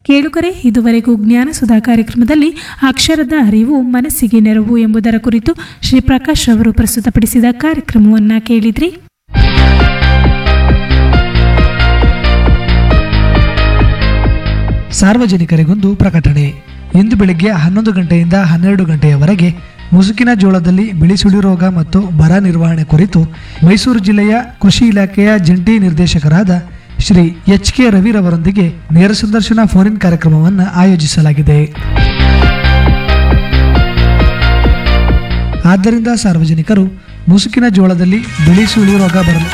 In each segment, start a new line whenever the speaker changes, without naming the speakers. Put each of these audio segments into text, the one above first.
ಕೇಳುಗರೆ ಇದುವರೆಗೂ ಜ್ಞಾನ ಸುಧಾ ಕಾರ್ಯಕ್ರಮದಲ್ಲಿ ಅಕ್ಷರದ ಅರಿವು ಮನಸ್ಸಿಗೆ ನೆರವು ಎಂಬುದರ ಕುರಿತು ಶ್ರೀ ಪ್ರಕಾಶ್ ಅವರು ಪ್ರಸ್ತುತಪಡಿಸಿದ ಕಾರ್ಯಕ್ರಮವನ್ನು ಕೇಳಿದ್ರಿ
ಸಾರ್ವಜನಿಕರಿಗೊಂದು ಪ್ರಕಟಣೆ ಇಂದು ಬೆಳಿಗ್ಗೆ ಹನ್ನೊಂದು ಗಂಟೆಯಿಂದ ಹನ್ನೆರಡು ಗಂಟೆಯವರೆಗೆ ಮುಸುಕಿನ ಜೋಳದಲ್ಲಿ ಬಿಳಿ ಸುಳಿ ರೋಗ ಮತ್ತು ಬರ ನಿರ್ವಹಣೆ ಕುರಿತು ಮೈಸೂರು ಜಿಲ್ಲೆಯ ಕೃಷಿ ಇಲಾಖೆಯ ಜಂಟಿ ನಿರ್ದೇಶಕರಾದ ಶ್ರೀ ಎಚ್ ಕೆ ರವಿರವರೊಂದಿಗೆ ನೇರ ಸಂದರ್ಶನ ಫೋನ್ ಇನ್ ಕಾರ್ಯಕ್ರಮವನ್ನು ಆಯೋಜಿಸಲಾಗಿದೆ ಆದ್ದರಿಂದ ಸಾರ್ವಜನಿಕರು ಮುಸುಕಿನ ಜೋಳದಲ್ಲಿ ಬಿಳಿ ಸುಳಿ ರೋಗ ಬರಲು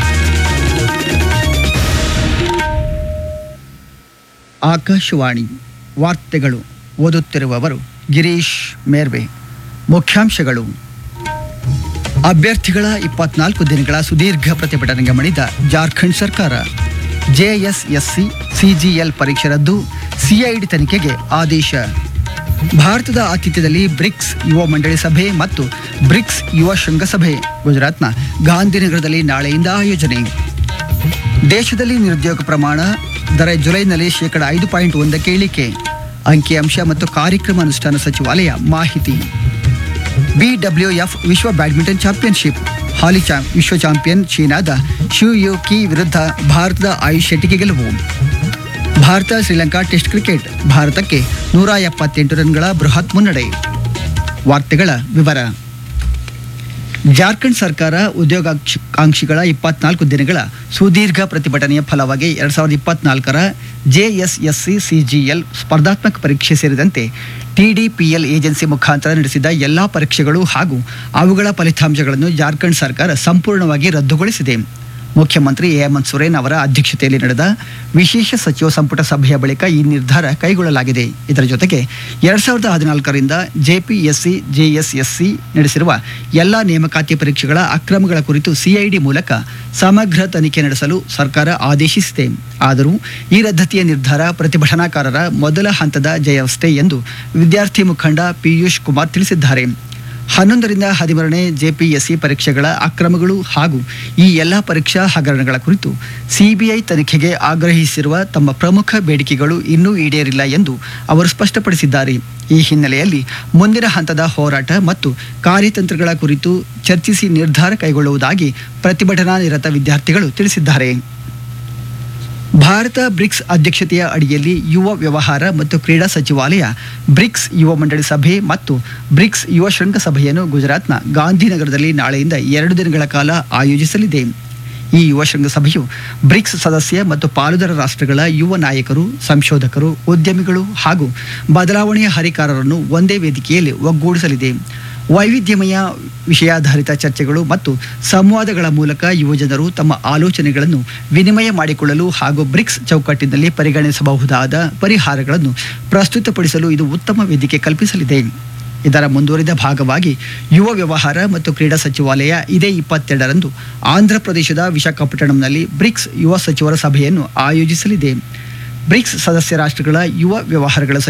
ಆಕಾಶವಾಣಿ ವಾರ್ತೆಗಳು ಓದುತ್ತಿರುವವರು ಗಿರೀಶ್ ಮೇರ್ವೆ ಮುಖ್ಯಾಂಶಗಳು ಅಭ್ಯರ್ಥಿಗಳ ಇಪ್ಪತ್ನಾಲ್ಕು ದಿನಗಳ ಸುದೀರ್ಘ ಪ್ರತಿಭಟನೆಗೆ ಮಣಿದ ಜಾರ್ಖಂಡ್ ಸರ್ಕಾರ ಜೆಎಸ್ಎಸ್ಸಿ ಸಿಜಿಎಲ್ ಪರೀಕ್ಷೆ ರದ್ದು ಸಿಐಡಿ ತನಿಖೆಗೆ ಆದೇಶ ಭಾರತದ ಆತಿಥ್ಯದಲ್ಲಿ ಬ್ರಿಕ್ಸ್ ಯುವ ಮಂಡಳಿ ಸಭೆ ಮತ್ತು ಬ್ರಿಕ್ಸ್ ಯುವ ಶೃಂಗಸಭೆ ಗುಜರಾತ್ನ ಗಾಂಧಿನಗರದಲ್ಲಿ ನಾಳೆಯಿಂದ ಆಯೋಜನೆ ದೇಶದಲ್ಲಿ ನಿರುದ್ಯೋಗ ಪ್ರಮಾಣ ದರ ಜುಲೈನಲ್ಲಿ ಶೇಕಡ ಐದು ಪಾಯಿಂಟ್ ಒಂದಕ್ಕೆ ಇಳಿಕೆ ಅಂಕಿಅಂಶ ಮತ್ತು ಕಾರ್ಯಕ್ರಮ ಅನುಷ್ಠಾನ ಸಚಿವಾಲಯ ಮಾಹಿತಿ ಬಿಡಬ್ಲ್ಯೂಎಫ್ ವಿಶ್ವ ಬ್ಯಾಡ್ಮಿಂಟನ್ ಚಾಂಪಿಯನ್ಶಿಪ್ ಹಾಲಿ ಚಾಂ ವಿಶ್ವ ಚಾಂಪಿಯನ್ ಚೀನಾದ ಶಿವ್ ಯು ಕಿ ವಿರುದ್ಧ ಭಾರತದ ಆಯುಷ್ ಶೆಟ್ಟಿಗೆ ಗೆಲುವು ಭಾರತ ಶ್ರೀಲಂಕಾ ಟೆಸ್ಟ್ ಕ್ರಿಕೆಟ್ ಭಾರತಕ್ಕೆ ನೂರ ಎಪ್ಪತ್ತೆಂಟು ರನ್ಗಳ ಬೃಹತ್ ಮುನ್ನಡೆ ವಾರ್ತೆಗಳ ವಿವರ ಜಾರ್ಖಂಡ್ ಸರ್ಕಾರ ಉದ್ಯೋಗಾಕಾಂಕ್ಷಿಗಳ ಇಪ್ಪತ್ನಾಲ್ಕು ದಿನಗಳ ಸುದೀರ್ಘ ಪ್ರತಿಭಟನೆಯ ಫಲವಾಗಿ ಎರಡ್ ಸಾವಿರದ ಇಪ್ಪತ್ನಾಲ್ಕರ ಜೆಎಸ್ಎಸ್ಸಿ ಸಿಜಿಎಲ್ ಸ್ಪರ್ಧಾತ್ಮಕ ಪರೀಕ್ಷೆ ಸೇರಿದಂತೆ ಟಿಡಿಪಿಎಲ್ ಏಜೆನ್ಸಿ ಮುಖಾಂತರ ನಡೆಸಿದ ಎಲ್ಲಾ ಪರೀಕ್ಷೆಗಳು ಹಾಗೂ ಅವುಗಳ ಫಲಿತಾಂಶಗಳನ್ನು ಜಾರ್ಖಂಡ್ ಸರ್ಕಾರ ಸಂಪೂರ್ಣವಾಗಿ ರದ್ದುಗೊಳಿಸಿದೆ ಮುಖ್ಯಮಂತ್ರಿ ಹೇಮಂತ್ ಸೊರೇನ್ ಅವರ ಅಧ್ಯಕ್ಷತೆಯಲ್ಲಿ ನಡೆದ ವಿಶೇಷ ಸಚಿವ ಸಂಪುಟ ಸಭೆಯ ಬಳಿಕ ಈ ನಿರ್ಧಾರ ಕೈಗೊಳ್ಳಲಾಗಿದೆ ಇದರ ಜೊತೆಗೆ ಎರಡ್ ಸಾವಿರದ ಹದಿನಾಲ್ಕರಿಂದ ಜೆಪಿಎಸ್ಸಿ ಜೆಎಸ್ಎಸ್ಸಿ ನಡೆಸಿರುವ ಎಲ್ಲ ನೇಮಕಾತಿ ಪರೀಕ್ಷೆಗಳ ಅಕ್ರಮಗಳ ಕುರಿತು ಸಿಐಡಿ ಮೂಲಕ ಸಮಗ್ರ ತನಿಖೆ ನಡೆಸಲು ಸರ್ಕಾರ ಆದೇಶಿಸಿದೆ ಆದರೂ ಈ ರದ್ದತಿಯ ನಿರ್ಧಾರ ಪ್ರತಿಭಟನಾಕಾರರ ಮೊದಲ ಹಂತದ ಜಯವಷ್ಟೇ ಎಂದು ವಿದ್ಯಾರ್ಥಿ ಮುಖಂಡ ಪಿಯೂಷ್ ಕುಮಾರ್ ತಿಳಿಸಿದ್ದಾರೆ ಹನ್ನೊಂದರಿಂದ ಹದಿಮೂರನೇ ಜೆಪಿಎಸ್ಸಿ ಪರೀಕ್ಷೆಗಳ ಅಕ್ರಮಗಳು ಹಾಗೂ ಈ ಎಲ್ಲ ಪರೀಕ್ಷಾ ಹಗರಣಗಳ ಕುರಿತು ಸಿಬಿಐ ತನಿಖೆಗೆ ಆಗ್ರಹಿಸಿರುವ ತಮ್ಮ ಪ್ರಮುಖ ಬೇಡಿಕೆಗಳು ಇನ್ನೂ ಈಡೇರಿಲ್ಲ ಎಂದು ಅವರು ಸ್ಪಷ್ಟಪಡಿಸಿದ್ದಾರೆ ಈ ಹಿನ್ನೆಲೆಯಲ್ಲಿ ಮುಂದಿನ ಹಂತದ ಹೋರಾಟ ಮತ್ತು ಕಾರ್ಯತಂತ್ರಗಳ ಕುರಿತು ಚರ್ಚಿಸಿ ನಿರ್ಧಾರ ಕೈಗೊಳ್ಳುವುದಾಗಿ ಪ್ರತಿಭಟನಾ ನಿರತ ವಿದ್ಯಾರ್ಥಿಗಳು ತಿಳಿಸಿದ್ದಾರೆ ಭಾರತ ಬ್ರಿಕ್ಸ್ ಅಧ್ಯಕ್ಷತೆಯ ಅಡಿಯಲ್ಲಿ ಯುವ ವ್ಯವಹಾರ ಮತ್ತು ಕ್ರೀಡಾ ಸಚಿವಾಲಯ ಬ್ರಿಕ್ಸ್ ಯುವ ಮಂಡಳಿ ಸಭೆ ಮತ್ತು ಬ್ರಿಕ್ಸ್ ಯುವ ಶೃಂಗಸಭೆಯನ್ನು ಗುಜರಾತ್ನ ಗಾಂಧಿನಗರದಲ್ಲಿ ನಾಳೆಯಿಂದ ಎರಡು ದಿನಗಳ ಕಾಲ ಆಯೋಜಿಸಲಿದೆ ಈ ಯುವ ಶೃಂಗಸಭೆಯು ಬ್ರಿಕ್ಸ್ ಸದಸ್ಯ ಮತ್ತು ಪಾಲುದಾರ ರಾಷ್ಟ್ರಗಳ ಯುವ ನಾಯಕರು ಸಂಶೋಧಕರು ಉದ್ಯಮಿಗಳು ಹಾಗೂ ಬದಲಾವಣೆಯ ಹರಿಕಾರರನ್ನು ಒಂದೇ ವೇದಿಕೆಯಲ್ಲಿ ಒಗ್ಗೂಡಿಸಲಿದೆ ವೈವಿಧ್ಯಮಯ ವಿಷಯಾಧಾರಿತ ಚರ್ಚೆಗಳು ಮತ್ತು ಸಂವಾದಗಳ ಮೂಲಕ ಯುವಜನರು ತಮ್ಮ ಆಲೋಚನೆಗಳನ್ನು ವಿನಿಮಯ ಮಾಡಿಕೊಳ್ಳಲು ಹಾಗೂ ಬ್ರಿಕ್ಸ್ ಚೌಕಟ್ಟಿನಲ್ಲಿ ಪರಿಗಣಿಸಬಹುದಾದ ಪರಿಹಾರಗಳನ್ನು ಪ್ರಸ್ತುತಪಡಿಸಲು ಇದು ಉತ್ತಮ ವೇದಿಕೆ ಕಲ್ಪಿಸಲಿದೆ ಇದರ ಮುಂದುವರಿದ ಭಾಗವಾಗಿ ಯುವ ವ್ಯವಹಾರ ಮತ್ತು ಕ್ರೀಡಾ ಸಚಿವಾಲಯ ಇದೇ ಇಪ್ಪತ್ತೆರಡರಂದು ಆಂಧ್ರ ಪ್ರದೇಶದ ವಿಶಾಖಪಟ್ಟಣಂನಲ್ಲಿ ಬ್ರಿಕ್ಸ್ ಯುವ ಸಚಿವರ ಸಭೆಯನ್ನು ಆಯೋಜಿಸಲಿದೆ ಬ್ರಿಕ್ಸ್ ಸದಸ್ಯ ರಾಷ್ಟ್ರಗಳ ಯುವ ವ್ಯವಹಾರಗಳ